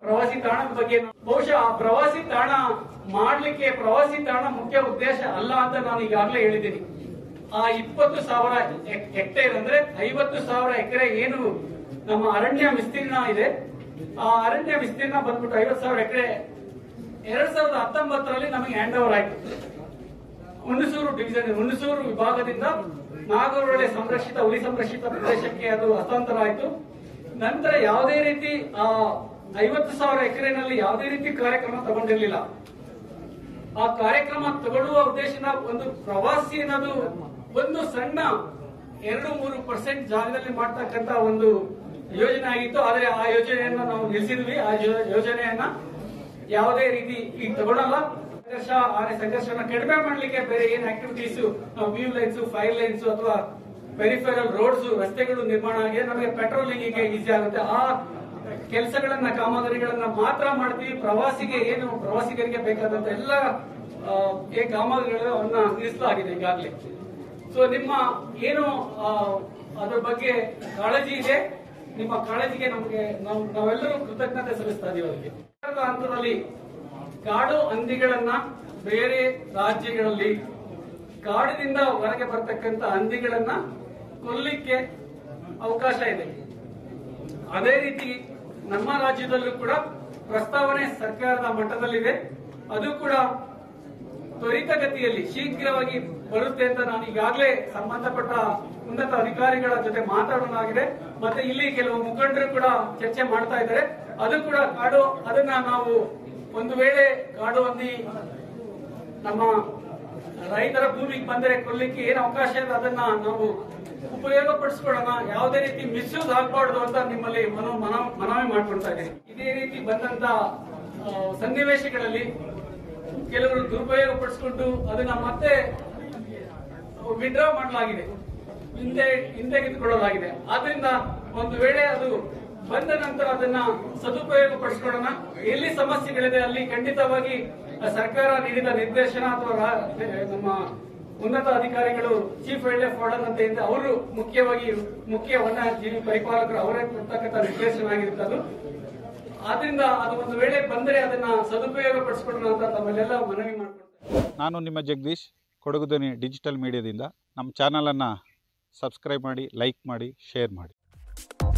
ಪ್ರವಾಸಿ ತಾಣದ ಬಗ್ಗೆ ಬಹುಶಃ ಆ ಪ್ರವಾಸಿ ತಾಣ ಮಾಡ್ಲಿಕ್ಕೆ ಪ್ರವಾಸಿ ತಾಣ ಮುಖ್ಯ ಉದ್ದೇಶ ಅಲ್ಲ ಅಂತ ನಾನು ಈಗಾಗಲೇ ಹೇಳಿದ್ದೀನಿ ಆ ಇಪ್ಪತ್ತು ಸಾವಿರ ಹೆಕ್- ಹೆಕ್ಟೇರ್ ಅಂದ್ರೆ ಐವತ್ತು ಸಾವಿರ ಎಕರೆ ಏನು ನಮ್ಮ ಅರಣ್ಯ ವಿಸ್ತೀರ್ಣ ಇದೆ ಆ ಅರಣ್ಯ ವಿಸ್ತೀರ್ಣ ಬಂದ್ಬಿಟ್ಟು ಐವತ್ತು ಸಾವಿರ ಎಕರೆ ಎರಡ್ ಸಾವಿರದ ಹತ್ತೊಂಬತ್ತರಲ್ಲಿ ನಮಗೆ ಹ್ಯಾಂಡ್ ಓವರ್ ಆಯ್ತು ಹುಣಸೂರು ಡಿವಿಷನ್ ಹುಣಸೂರು ವಿಭಾಗದಿಂದ ನಾಗರಹೊಳೆ ಸಂರಕ್ಷಿತ ಹುಲಿ ಸಂರಕ್ಷಿತ ಪ್ರದೇಶಕ್ಕೆ ಅದು ಹಸ್ತಾಂತರ ಆಯಿತು ನಂತರ ಯಾವುದೇ ರೀತಿ ಆ ಐವತ್ತು ಸಾವಿರ ಎಕರೆನಲ್ಲಿ ಯಾವುದೇ ರೀತಿ ಕಾರ್ಯಕ್ರಮ ತಗೊಂಡಿರ್ಲಿಲ್ಲ ಆ ಕಾರ್ಯಕ್ರಮ ತಗೊಳ್ಳುವ ಉದ್ದೇಶನ ಒಂದು ಪ್ರವಾಸಿ ಅನ್ನೋದು ಒಂದು ಸಣ್ಣ ಎರಡು ಮೂರು ಪರ್ಸೆಂಟ್ ಜಾಗದಲ್ಲಿ ಮಾಡ್ತಕ್ಕಂತ ಒಂದು ಯೋಜನೆ ಆಗಿತ್ತು ಆದ್ರೆ ಆ ಯೋಜನೆಯನ್ನ ನಾವು ನಿಲ್ಲಿಸಿದ್ವಿ ಆ ಯೋ- ಯೋಜನೆಯನ್ನ ಯಾವುದೇ ರೀತಿ ಈಗ ತಗೊಳ್ಳಲ್ಲ ಸಂಘರ್ಷ ಆ ಸಂಘರ್ಷನ ಕಡಿಮೆ ಮಾಡ್ಲಿಕ್ಕೆ ಬೇರೆ ಏನ್ activities view lines fire lines ಅಥವಾ ಪೆರಿಫೆರಲ್ ರೋಡ್ಸ್ ರಸ್ತೆಗಳು ನಿರ್ಮಾಣ ಆಗಿದೆ ನಮಗೆ ಪೆಟ್ರೋಲಿಂಗ್ ಈಸಿ ಆಗುತ್ತೆ ಆ ಕೆಲಸಗಳನ್ನ ಕಾಮಗಾರಿಗಳನ್ನ ಮಾತ್ರ ಮಾಡ್ತೀವಿ ಪ್ರವಾಸಿಗೆ ಏನು ಪ್ರವಾಸಿಗರಿಗೆ ಬೇಕಾದಂತ ಎಲ್ಲ ಆ, ಈ ಕಾಮಗಾರಿಗಳನ್ನ ನಿಲ್ಲಿಸಲಾಗಿದೆ ಈಗಾಗಲೇ ಸೊ ನಿಮ್ಮ ಏನು ಆ, ಅದ್ರ ಬಗ್ಗೆ ಕಾಳಜಿ ಇದೆ ನಿಮ್ಮ ಕಾಳಜಿಗೆ ನಮಗೆ ನಾವು ನಾವೆಲ್ಲರೂ ಕೃತಜ್ಞತೆ ಸಲ್ಲಿಸ್ತಾ ಇದೀವಿ ಅವರಿಗೆ ಸರ್ಕಾರದ ಹಂತದಲ್ಲಿ ಕಾಡು ಹಂದಿಗಳನ್ನ ಬೇರೆ ರಾಜ್ಯಗಳಲ್ಲಿ ಕಾಡಿನಿಂದ ಹೊರಗೆ ಬರ್ತಕ್ಕಂತ ಹಂದಿಗಳನ್ನ ಕೊಲ್ಲಿಕ್ಕೆ ಅವಕಾಶ ಇದೆ ಅದೇ ರೀತಿ ನಮ್ಮ ರಾಜ್ಯದಲ್ಲೂ ಕೂಡ ಪ್ರಸ್ತಾವನೆ ಸರ್ಕಾರದ ಮಟ್ಟದಲ್ಲಿದೆ ಅದು ಕೂಡ ತ್ವರಿತಗತಿಯಲ್ಲಿ ಶೀಘ್ರವಾಗಿ ಬರುತ್ತೆ ಅಂತ ನಾನು ಈಗಾಗಲೇ ಸಂಬಂಧಪಟ್ಟ ಉನ್ನತ ಅಧಿಕಾರಿಗಳ ಜೊತೆ ಮಾತಾಡೋಣಾಗಿದೆ ಮತ್ತೆ ಇಲ್ಲಿ ಕೆಲವು ಮುಖಂಡರು ಕೂಡ ಚರ್ಚೆ ಮಾಡ್ತಾ ಇದ್ದಾರೆ ಅದು ಕೂಡ ಕಾಡು ಅದನ್ನ ನಾವು ಒಂದು ವೇಳೆ ಕಾಡು ಹಂದಿ ನಮ್ಮ ರೈತರ ಭೂಮಿಗೆ ಬಂದರೆ ಕೊಲ್ಲಿಕ್ಕೆ ಏನು ಅವಕಾಶ ಇದೆ ಅದನ್ನ ನಾವು ಉಪಯೋಗ ಪಡಿಸ್ಕೊಳ್ಳೋಣ ಯಾವುದೇ ರೀತಿ ಮಿಸ್ಯೂಸ್ ಆಗಬಾರ್ದು ಅಂತ ನಿಮ್ಮಲ್ಲಿ ಮನೋ ಮನ- ಮನವಿ ಮಾಡ್ಕೊಳ್ತಾ ಇದ್ದೀನಿ ಇದೇ ರೀತಿ ಬಂದಂತ ಆ, ಸನ್ನಿವೇಶಗಳಲ್ಲಿ ಕೆಲವರು ದುರುಪಯೋಗ ಪಡಿಸ್ಕೊಂಡು ಅದನ್ನ ಮತ್ತೆ ವಿಡ್ರಾ ಮಾಡಲಾಗಿದೆ ಹಿಂದೆ ಹಿಂದೆಗೆದುಕೊಳ್ಳಲಾಗಿದೆ ಆದ್ರಿಂದ ಒಂದು ವೇಳೆ ಅದು ಬಂದ ನಂತರ ಅದನ್ನ ಸದುಪಯೋಗ ಪಡಿಸ್ಕೊಳ್ಳೋಣ ಎಲ್ಲಿ ಸಮಸ್ಯೆಗಳಿದೆ ಅಲ್ಲಿ ಖಂಡಿತವಾಗಿ ಸರ್ಕಾರ ನೀಡಿದ ನಿರ್ದೇಶನ ಅಥವಾ ರಾ- ನಮ್ಮ ಉನ್ನತ ಅಧಿಕಾರಿಗಳು ಚೀಫ್ ವೈಲ್ಡ್ ಲೈಫ್ ವಾರ್ಡನ್ ಅಂತ ಇದೆ ಅವರು ಮುಖ್ಯವಾಗಿ ಮುಖ್ಯ ವನ್ಯಜೀವಿ ಪರಿಪಾಲಕರು ಅವರೇ ಕೊಡ್ತಕ್ಕಂಥ ನಿರ್ದೇಶನ ಆಗಿರುತ್ತೆ ಅದು ಆದ್ರಿಂದ ಅದು ಒಂದು ವೇಳೆ ಬಂದರೆ ಅದನ್ನ ಸದುಪಯೋಗ ಪಡಿಸ್ಕೊಳ್ಳೋಣ ಅಂತ ತಮ್ಮಲ್ಲೆಲ್ಲ ಮನವಿ ಮಾಡ್ಕೊಳ್ತಾರೆ ನಾನು ನಿಮ್ಮ ಜಗದೀಶ್ ಕೊಡಗು ಧ್ವನಿ ಡಿಜಿಟಲ್ ಮೀಡಿಯಾದಿಂದ ನಮ್ಮ ಚಾನಲನ್ನು ಸಬ್ಸ್ಕ್ರೈಬ್ ಮಾಡಿ ಲೈಕ್ ಮಾಡಿ ಶೇರ್ ಮಾಡಿ